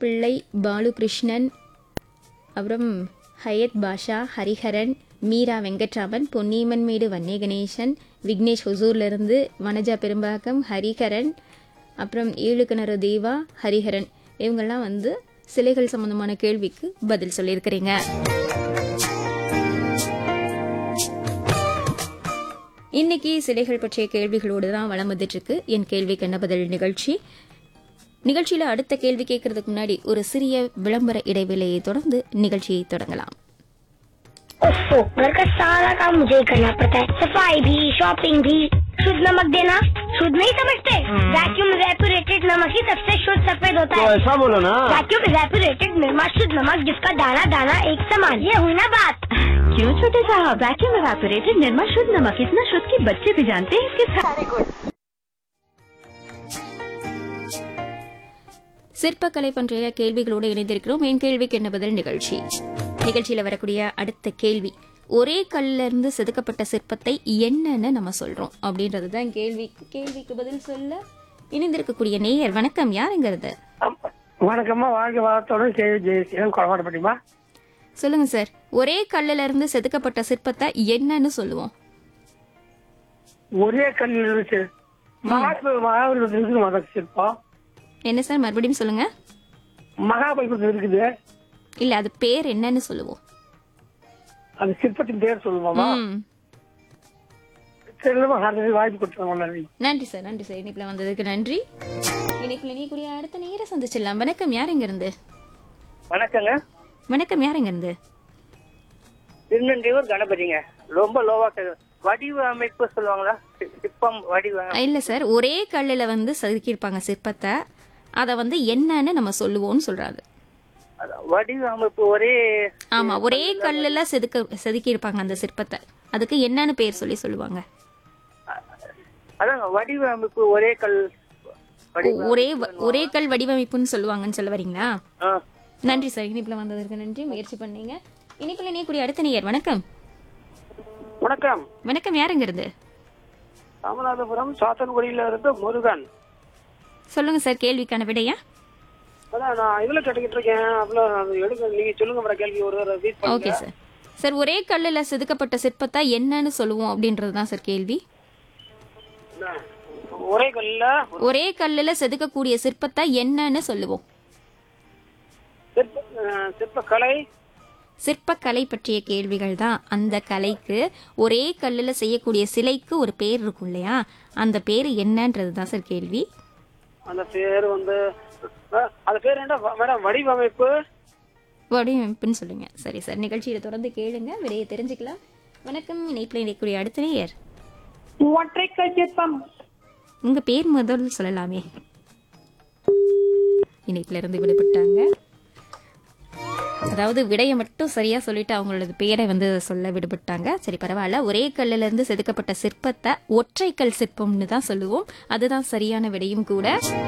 பிள்ளை பாலுகிருஷ்ணன் அப்புறம் ஹயத் பாஷா ஹரிஹரன் மீரா வெங்கட்ராமன் பொன்னியம்மன் மேடு வன்னே கணேசன் விக்னேஷ் ஹொசூர்லேருந்து வனஜா பெரும்பாக்கம் ஹரிஹரன் அப்புறம் ஏழு கிணறு தேவா ஹரிஹரன் இவங்கெல்லாம் வந்து சிலைகள் சம்பந்தமான கேள்விக்கு பதில் சொல்லியிருக்கிறீங்க இன்னைக்கு சிலைகள் பற்றிய கேள்விகளோடு தான் வளம் வந்துட்டு இருக்கு என் கேள்விக்கு என்ன பதில் நிகழ்ச்சி நிகழ்ச்சியில அடுத்த கேள்வி கேட்கறதுக்கு முன்னாடி ஒரு சிறிய விளம்பர இடைவேளையை தொடர்ந்து நிகழ்ச்சியை தொடங்கலாம் ओफो घर का सारा काम मुझे ही करना पड़ता है सफाई भी शॉपिंग भी शुद्ध नमक देना शुद्ध नहीं समझते वैक्यूम रेपुरेटेड नमक ही सबसे शुद्ध सफेद होता तो है ऐसा बोलो ना वैक्यूम रेपुरेटेड निर्मा शुद्ध नमक जिसका दाना दाना एक समान ये हुई ना बात क्यों छोटे साहब वैक्यूम एवापोरेटेड निर्मा शुद्ध नमक इतना शुद्ध कि बच्चे भी जानते हैं इसके सारे गुण சிற்பக்கலை பற்றிய கேள்விகளோடு இணைந்திருக்கிறோம் என் கேள்விக்கு என்ன பதில் நிகழ்ச்சி நிகழ்ச்சியில வரக்கூடிய அடுத்த கேள்வி ஒரே கல்ல இருந்து செதுக்கப்பட்ட சிற்பத்தை என்னன்னு நம்ம சொல்றோம் அப்படின்றது தான் கேள்வி கேள்விக்கு பதில் சொல்ல இணைந்திருக்கக்கூடிய நேயர் வணக்கம் யாருங்கிறது வணக்கம்மா வாழ்க வளத்தோடு கேள்வி ஜெயசீலன் கொலவாடப்பட்டிமா சொல்லுங்க சார் ஒரே கல்லுல இருந்து செதுக்கப்பட்ட சிற்பத்தை என்னன்னு சொல்லுவோம் ஒரே கல்லில் இருக்கு மகாபலி மகாபலிபுரத்தில் இருக்குது மத சிற்பம் என்ன சார் மறுபடியும் சொல்லுங்க மகாபலிபுரத்தில் இருக்குது இல்ல அது பேர் என்னன்னு சொல்லுவோம் அந்த சிற்பத்தின் பேர் சொல்லுவோமா ம். சரிமா அடுத்தது வாய்ப்பு கொடுத்துருவோம் நன்றி நன்றி சார் நன்றி சார் இணைப்புல வந்ததுக்கு நன்றி இணைப்புல நீக்கூடிய அடுத்த நேர சந்திச்சிடலாம் வணக்கம் யார் எங்க இருந்து வணக்கங்க வணக்கம் யார் எங்க இருந்து திருநெல்வேலூர் கணபதிங்க ரொம்ப லோவா கேக்குது வடிவ அமைப்பு சொல்லுவாங்களா சி- சிற்பம் வடிவ இல்ல சார் ஒரே கல்லுல வந்து செதுக்கியிருப்பாங்க சிற்பத்தை அத வந்து என்னன்னு நம்ம சொல்லுவோம்னு சொல்றாரு அதான், வடிவ அமைப்பு ஒரே ஆமா ஒரே கல்லுல செதுக்க செதுக்கி இருப்பாங்க அந்த சிற்பத்தை அதுக்கு என்னன்னு பேர் சொல்லி சொல்லுவாங்க அதாங்க வடிவ அமைப்பு ஒரே கல் வடிவ ஒரே வ- ஒரே கல் வடிவமைப்புன்னு சொல்லுவாங்கன்னு சொல்ல வரீங்களா ஆ. நன்றி சார் இனிப்புல வந்ததற்கு நன்றி முயற்சி பண்ணீங்க இனிப்புல நீக்கூடிய அடுத்த நேயர் வணக்கம் வணக்கம் வணக்கம் யாருங்க இருந்து ராமநாதபுரம் சாத்தன்குடியில இருந்து முருகன் சொல்லுங்க சார் கேள்விக்கான விடையா அதான் நான் இதுல கேட்டுக்கிட்டு இருக்கேன் அவ்வளோ எடுக்க நீங்க சொல்லுங்க மேடம் கேள்வி ஒரு repeat ஓகே பண்ணுங்க. சார் சார் ஒரே கல்லுல செதுக்கப்பட்ட சிற்பத்தை என்னன்னு சொல்லுவோம் அப்படின்றது தான் சார் கேள்வி என்ன? ஒரே கல்ல ஒரே கல்லுல செதுக்கக்கூடிய சிற்பத்தை என்னன்னு சொல்லுவோம் சிற்ப அஹ், சிற்பக்கலை சிற்பக்கலை பற்றிய கேள்விகள் தான் அந்த கலைக்கு ஒரே கல்லுல செய்யக்கூடிய சிலைக்கு ஒரு பேர் இருக்கும் இல்லையா அந்த பேர் என்னன்றது தான் சார் கேள்வி அந்த பேர் வந்து அஹ், அந்த பேர் என்ன வ- மேடம் வடிவமைப்பு வடிவமைப்புன்னு சொல்லுங்க சரி சார் நிகழ்ச்சியில தொடர்ந்து கேளுங்க விடையை தெரிஞ்சுக்கலாம் வணக்கம் இணைப்பில் இணைக்கூடிய அடுத்த நேயர் ஒற்றைக்கல் சிற்பம் உங்க பேர் முதல் சொல்லலாமே இணைப்புல இருந்து விடுபட்டாங்க அதாவது விடையை மட்டும் சரியா சொல்லிட்டு அவங்களோட பேரை வந்து சொல்ல விடுபட்டாங்க சரி பரவாயில்ல ஒரே கல்லுல இருந்து செதுக்கப்பட்ட சிற்பத்தை ஒற்றைக்கல் சிற்பம்னு தான் சொல்லுவோம் அதுதான் சரியான விடையும் கூட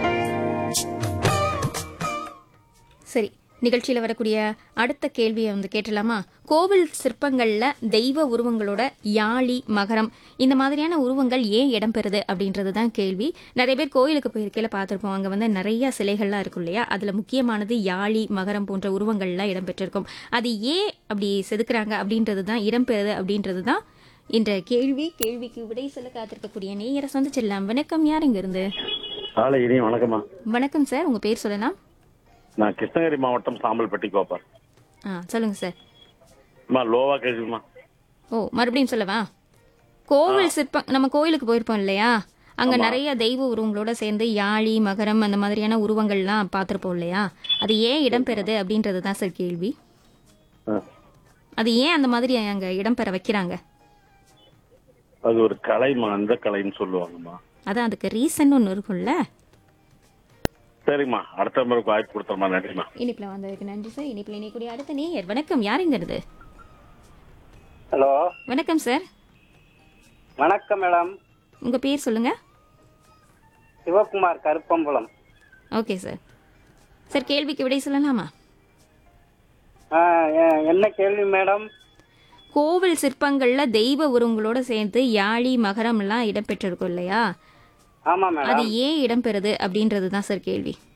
சரி நிகழ்ச்சியில வரக்கூடிய அடுத்த கேள்வியை வந்து கேட்டலாமா கோவில் சிற்பங்கள்ல தெய்வ உருவங்களோட யாழி மகரம் இந்த மாதிரியான உருவங்கள் ஏன் இடம்பெறுது அப்படின்றது தான் கேள்வி நிறைய பேர் கோயிலுக்கு போயிருக்கையில பார்த்துருப்போம் அங்க வந்து நிறைய சிலைகள்லாம் இருக்கும் இல்லையா அதுல முக்கியமானது யாழி மகரம் போன்ற உருவங்கள்லாம் இடம்பெற்றிருக்கும் அது ஏன் அப்படி செதுக்குறாங்க அப்படின்றது தான் இடம்பெறுது அப்படின்றது தான் இந்த கேள்வி கேள்விக்கு விடை சொல்ல காத்திருக்கக்கூடிய நேயரை சந்திச்சிடலாம் வணக்கம் யார் இங்க இருந்து காலை இனி வணக்கம்மா வணக்கம் சார் உங்க பேர் சொல்லலாம் நான் கிருஷ்ணகிரி மாவட்டம் சாம்பல்பட்டி கோப்பர் ஆ சொல்லுங்க சார் அம்மா லோவா கேக்குதுமா ஓ மறுபடியும் சொல்லவா கோவில் சிற்பம் நம்ம கோயிலுக்கு போயிருப்போம் இல்லையா அங்க நிறைய தெய்வ உருவங்களோட சேர்ந்து யாழி மகரம் அந்த மாதிரியான உருவங்கள்லாம் பார்த்துருப்போம் இல்லையா அது ஏன் இடம்பெறுது அப்படின்றது தான் சார் கேள்வி ஆ. அது ஏன் அந்த மாதிரி அங்க இடம்பெற வைக்கிறாங்க அது ஒரு கலைமா அந்த கலைன்னு சொல்லுவாங்கம்மா அதான் அதுக்கு ரீசன் ஒன்று இருக்கும்ல சரிம்மா அடுத்த முறைக்கு வாய்ப்பு கொடுத்தம்மா நன்றிம்மா இனிப்புல வந்ததுக்கு நன்றி சார் இனிப்புல இணைக்கூடிய அடுத்த நேயர் வணக்கம் யாருங்கிறது ஹலோ வணக்கம் சார் வணக்கம் மேடம் உங்க பேர் சொல்லுங்க Sivakumar Karuppambalam okay sir sir கேள்விக்கு விடை சொல்லலாமா என்ன கேள்வி மேடம் கோவில் சிற்பங்கள்ல தெய்வ உருவங்களோட சேர்ந்து யாழி மகரம் எல்லாம் இடம்பெற்றிருக்கும் இல்லையா ஆமா அது ஏன் இடம்பெறுது அப்படின்றது தான் சார் கேள்வி